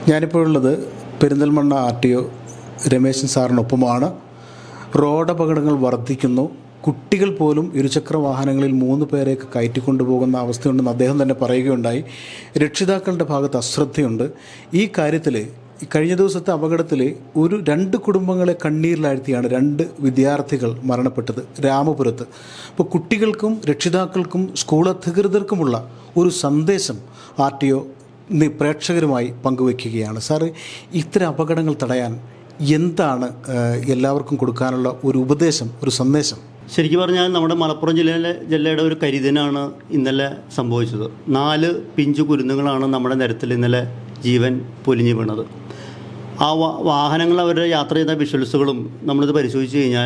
ഞാനിപ്പോൾ ഉള്ളത് Perinthalmanna R T O Rameshan സാറിനൊപ്പമാണ് റോഡപകടങ്ങൾ വർദ്ധിക്കുന്നു കുട്ടികൾ പോലും ഇരുചക്ര വാഹനങ്ങളിൽ മൂന്ന് പേരെയൊക്കെ കയറ്റിക്കൊണ്ടുപോകുന്ന അവസ്ഥയുണ്ടെന്ന് അദ്ദേഹം തന്നെ പറയുകയുണ്ടായി രക്ഷിതാക്കളുടെ ഭാഗത്ത് അശ്രദ്ധയുണ്ട് ഈ കാര്യത്തിൽ കഴിഞ്ഞ ദിവസത്തെ അപകടത്തിൽ ഒരു രണ്ട് കുടുംബങ്ങളെ കണ്ണീരിലാഴ്ത്തിയാണ് രണ്ട് വിദ്യാർത്ഥികൾ മരണപ്പെട്ടത് രാമപുരത്ത് അപ്പോൾ കുട്ടികൾക്കും രക്ഷിതാക്കൾക്കും സ്കൂൾ അധികൃതർക്കുമുള്ള ഒരു സന്ദേശം ആർ ടി ഒ ഇന്ന് പ്രേക്ഷകരുമായി പങ്കുവയ്ക്കുകയാണ് സാറ് ഇത്തരം അപകടങ്ങൾ തടയാൻ എന്താണ് ഏഹ്, എല്ലാവർക്കും കൊടുക്കാനുള്ള ഒരു ഉപദേശം ഒരു സന്ദേശം ശരിക്കും പറഞ്ഞാൽ നമ്മുടെ മലപ്പുറം ജില്ലയിലെ ജില്ലയുടെ ഒരു കരിദിനാണ് ഇന്നലെ സംഭവിച്ചത് നാല് പിഞ്ചു കുരുന്നുകളാണ് നമ്മുടെ നിരത്തിൽ ഇന്നലെ ജീവൻ പൊലിഞ്ഞു വീണത് ആ വാ- വാഹനങ്ങൾ അവരുടെ യാത്ര ചെയ്ത വിഷ്വൽസുകളും നമ്മളിത് പരിശോധിച്ച് കഴിഞ്ഞാൽ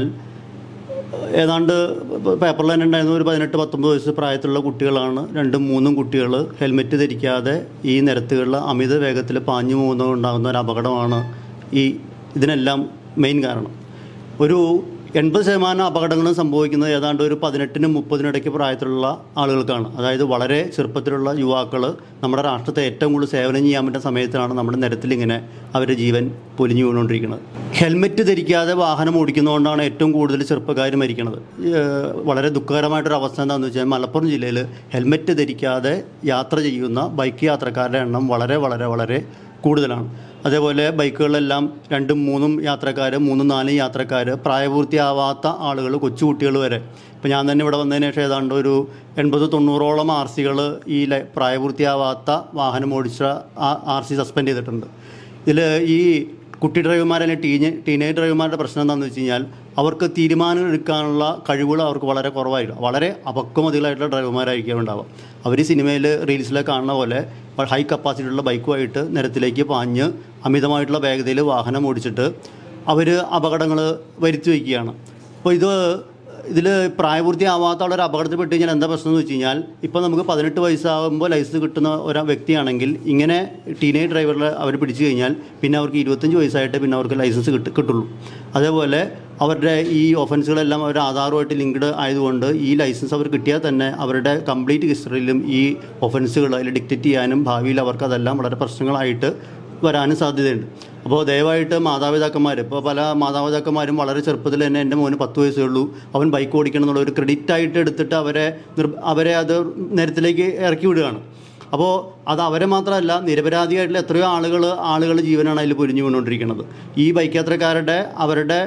ഏതാണ്ട് പേപ്പറിൽ തന്നെ ഉണ്ടായിരുന്ന ഒരു പതിനെട്ട് പത്തൊമ്പത് വയസ്സ് പ്രായത്തിലുള്ള കുട്ടികളാണ് രണ്ടും മൂന്നും കുട്ടികൾ ഹെൽമെറ്റ് ധരിക്കാതെ ഈ നിരത്തുകളിൽ അമിത വേഗത്തിൽ പാഞ്ഞു പോകുന്നതുകൊണ്ടാകുന്ന ഒരു അപകടമാണ് ഈ ഇതിനെല്ലാം മെയിൻ കാരണം ഒരു എൺപത് ശതമാനം അപകടങ്ങളും സംഭവിക്കുന്നത് ഏതാണ്ട് ഒരു പതിനെട്ടിനും മുപ്പതിനും ഇടയ്ക്ക് പ്രായത്തിലുള്ള ആളുകൾക്കാണ് അതായത് വളരെ ചെറുപ്പത്തിലുള്ള യുവാക്കൾ നമ്മുടെ രാഷ്ട്രത്തെ ഏറ്റവും കൂടുതൽ സേവനം ചെയ്യാൻ പറ്റുന്ന സമയത്താണ് നമ്മുടെ നിരത്തിൽ ഇങ്ങനെ അവരുടെ ജീവൻ പൊലിഞ്ഞു വീണുകൊണ്ടിരിക്കുന്നത് ഹെൽമെറ്റ് ധരിക്കാതെ വാഹനം ഓടിക്കുന്നതുകൊണ്ടാണ് ഏറ്റവും കൂടുതൽ ചെറുപ്പക്കാർ മരിക്കുന്നത് ഏഹ് വളരെ ദുഃഖകരമായിട്ടൊരു അവസ്ഥ എന്താണെന്ന് വെച്ചാൽ മലപ്പുറം ജില്ലയിൽ ഹെൽമെറ്റ് ധരിക്കാതെ യാത്ര ചെയ്യുന്ന ബൈക്ക് യാത്രക്കാരുടെ എണ്ണം വളരെ വളരെ വളരെ കൂടുതലാണ് അതേപോലെ ബൈക്കുകളിലെല്ലാം രണ്ടും മൂന്നും യാത്രക്കാർ മൂന്നും നാലും യാത്രക്കാർ പ്രായപൂർത്തിയാവാത്ത ആളുകൾ കൊച്ചുകുട്ടികൾ വരെ ഇപ്പോൾ ഞാൻ തന്നെ ഇവിടെ വന്നതിന് ശേഷം ഏതാണ്ട് ഒരു എൺപത് തൊണ്ണൂറോളം ആർ സികൾ ഈ ലൈ- പ്രായപൂർത്തിയാവാത്ത വാഹനം ഓടിച്ച ആർ സി സസ്പെൻഡ് ചെയ്തിട്ടുണ്ട് ഇതിൽ ഈ കുട്ടി ഡ്രൈവർമാർ അല്ലെങ്കിൽ ടീനേ ടീനേജ് ഡ്രൈവർമാരുടെ പ്രശ്നം എന്താണെന്ന് വെച്ച് കഴിഞ്ഞാൽ അവർക്ക് തീരുമാനം എടുക്കാനുള്ള കഴിവുകൾ അവർക്ക് വളരെ കുറവായിരിക്കും വളരെ അപക്വമതികളായിട്ടുള്ള ഡ്രൈവർമാരായിരിക്കും ഉണ്ടാവുക അവർ സിനിമയിൽ റീൽസിലൊക്കെ കാണുന്ന പോലെ ഹൈ കപ്പാസിറ്റിയുള്ള ബൈക്കുമായിട്ട് നിരത്തിലേക്ക് പാഞ്ഞ് അമിതമായിട്ടുള്ള വേഗതയിൽ വാഹനം ഓടിച്ചിട്ട് അവർ അപകടങ്ങൾ വരുത്തി വയ്ക്കുകയാണ് അപ്പോൾ ഇത് ഇതിൽ പ്രായപൂർത്തിയാവാത്ത ആളൊരു അപകടത്തിൽ പെട്ട് കഴിഞ്ഞാൽ എന്താ പ്രശ്നം എന്ന് വെച്ച് കഴിഞ്ഞാൽ ഇപ്പോൾ നമുക്ക് പതിനെട്ട് വയസ്സാകുമ്പോൾ ലൈസൻസ് കിട്ടുന്ന ഒരു വ്യക്തിയാണെങ്കിൽ ഇങ്ങനെ ടീനേജ് ഡ്രൈവറിൽ അവർ പിടിച്ചു കഴിഞ്ഞാൽ പിന്നെ അവർക്ക് ഇരുപത്തഞ്ച് വയസ്സായിട്ട് പിന്നെ അവർക്ക് ലൈസൻസ് കിട്ട കിട്ടുള്ളൂ അതേപോലെ അവരുടെ ഈ ഒഫൻസുകളെല്ലാം അവർ ആധാറുമായിട്ട് ലിങ്ക്ഡ് ആയതുകൊണ്ട് ഈ ലൈസൻസ് അവർ കിട്ടിയാൽ തന്നെ അവരുടെ കംപ്ലീറ്റ് ഹിസ്റ്ററിയിലും ഈ ഒഫൻസുകൾ അതിൽ ഡിക്റ്റേറ്റ് ചെയ്യാനും ഭാവിയിൽ അവർക്ക് അതെല്ലാം വളരെ പ്രശ്നങ്ങളായിട്ട് വരാനും സാധ്യതയുണ്ട് അപ്പോൾ ദയവായിട്ട് മാതാപിതാക്കന്മാർ ഇപ്പോൾ പല മാതാപിതാക്കന്മാരും വളരെ ചെറുപ്പത്തിൽ തന്നെ എൻ്റെ മോന് പത്ത് വയസ്സേ ഉള്ളൂ അവൻ ബൈക്ക് ഓടിക്കണം എന്നുള്ള ഒരു ക്രെഡിറ്റ് ആയിട്ട് എടുത്തിട്ട് അവരെ നിർ അവരെ അത് നിരത്തിലേക്ക് ഇറക്കി വിടുകയാണ് അപ്പോൾ അത് അവരെ മാത്രമല്ല നിരപരാധിയായിട്ടുള്ള എത്രയോ ആളുകൾ ആളുകൾ ജീവനാണ് അതിൽ പൊരിഞ്ഞു വീണുകൊണ്ടിരിക്കുന്നത് ഈ ബൈക്ക് യാത്രക്കാരുടെ അവരുടെ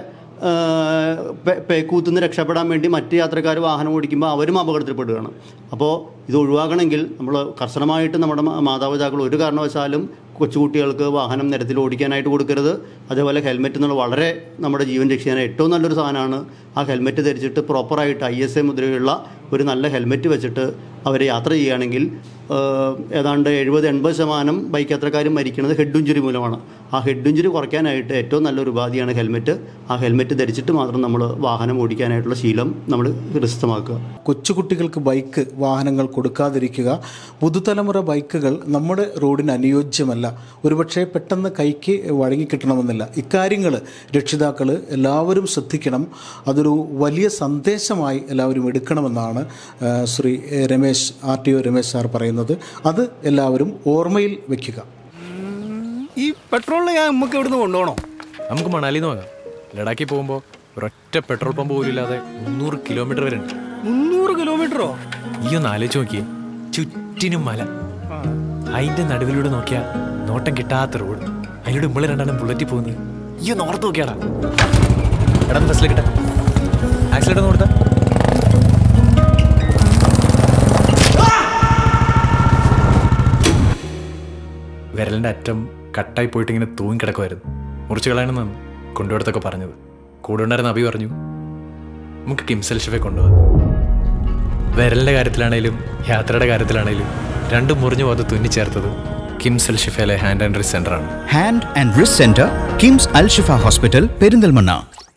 പേക്കൂത്തുനിന്ന് രക്ഷപ്പെടാൻ വേണ്ടി മറ്റ് യാത്രക്കാർ വാഹനം ഓടിക്കുമ്പോൾ അവരും അപകടത്തിൽപ്പെടുകയാണ് അപ്പോൾ ഇത് ഒഴിവാക്കണമെങ്കിൽ നമ്മൾ കർശനമായിട്ട് നമ്മുടെ മാ- മാതാപിതാക്കൾ ഒരു കാരണവശാലും കൊച്ചുകുട്ടികൾക്ക് വാഹനം നിരത്തിൽ ഓടിക്കാനായിട്ട് കൊടുക്കരുത് അതേപോലെ ഹെൽമെറ്റ് എന്നുള്ള വളരെ നമ്മുടെ ജീവൻ രക്ഷിക്കാൻ ഏറ്റവും നല്ലൊരു സാധനമാണ് ആ ഹെൽമെറ്റ് ധരിച്ചിട്ട് പ്രോപ്പറായിട്ട് ഐ എസ് എ മുദ്രയുള്ള ഒരു നല്ല ഹെൽമെറ്റ് വെച്ചിട്ട് അവർ യാത്ര ചെയ്യുകയാണെങ്കിൽ ഏഹ്, ഏതാണ്ട് എഴുപത് എൺപത് ശതമാനം ബൈക്ക് യാത്രക്കാരും മരിക്കുന്നത് ഹെഡ് ഇഞ്ചുറി മൂലമാണ് ആ ഹെഡ് ഇഞ്ചുറി കുറയ്ക്കാനായിട്ട് ഏറ്റവും നല്ലൊരു ഉപാധിയാണ് ഹെൽമെറ്റ് ആ ഹെൽമെറ്റ് ധരിച്ചിട്ട് മാത്രം നമ്മൾ വാഹനം ഓടിക്കാനായിട്ടുള്ള ശീലം നമ്മൾ ഹൃസ്തമാക്കുക കൊച്ചുകുട്ടികൾക്ക് ബൈക്ക് വാഹനങ്ങൾ കൊടുക്കാതിരിക്കുക പുതുതലമുറ ബൈക്കുകൾ നമ്മുടെ റോഡിന് അനുയോജ്യമല്ല ഒരുപക്ഷെ പെട്ടെന്ന് കൈക്ക് വഴങ്ങിക്കിട്ടണമെന്നില്ല ഇക്കാര്യങ്ങൾ രക്ഷിതാക്കൾ എല്ലാവരും ശ്രദ്ധിക്കണം അതൊരു വലിയ സന്ദേശമായി എല്ലാവരും എടുക്കണമെന്നാണ് ആ, Shri A, Ramesh R T O Ramesh sir പറയുന്നത് അത് എല്ലാവരും ഓർമ്മയിൽ വയ്ക്കുക ഈ പെട്രോളിന് ഞാൻ നമുക്ക് ഇവിടുന്ന് കൊണ്ടുപോകണോ നമുക്ക് മണാലിന്ന് വാങ്ങാം ലഡാക്കിൽ പോകുമ്പോൾ ഒരൊറ്റ പെട്രോൾ പമ്പ് പോലും ഇല്ലാതെ മുന്നൂറ് കിലോമീറ്റർ വരെ ഉണ്ട് മുന്നൂറ് കിലോമീറ്ററോ ഈ ഒന്ന് ആലോചിച്ച് നോക്കിയേ ചുറ്റിനും മല അതിന്റെ നടുവിലൂടെ നോക്കിയാ നോട്ടം കിട്ടാത്ത റോഡ് അതിലൂടെ നമ്മൾ രണ്ടാണ് ബുള്ളറ്റിൽ പോകുന്നത് ഈ ഒന്ന് ഓർത്ത് നോക്കിയാടാ എടാ ബസ്സിലേക്കിട്ടെ ആക്സിലേറ്റ് ഒന്ന് കൊടുത്താ വിരലിന്റെ അറ്റം കട്ടായി പോയിട്ട് ഇങ്ങനെ തൂങ്ങി കിടക്കുമായിരുന്നു മുറിച്ച് കളയണമെന്നാണ് കൊണ്ടുപോടത്തൊക്കെ പറഞ്ഞത് കൂടെ ഉണ്ടായിരുന്ന അഭി പറഞ്ഞു നമുക്ക് കിംസൽ ഷെഫെ കൊണ്ടുപോകാം വിരലിന്റെ കാര്യത്തിലാണേലും യാത്രയുടെ കാര്യത്തിലാണേലും രണ്ടും മുറിഞ്ഞു പോകാതെ തുന്നിച്ചേർത്തത് കിംസൽ ഷിഫയിലെ ഹാൻഡ് ആൻഡ് റിസ് സെന്ററാണ് hand and wrist centre KIMS Al Shifa hospital Perinthalmanna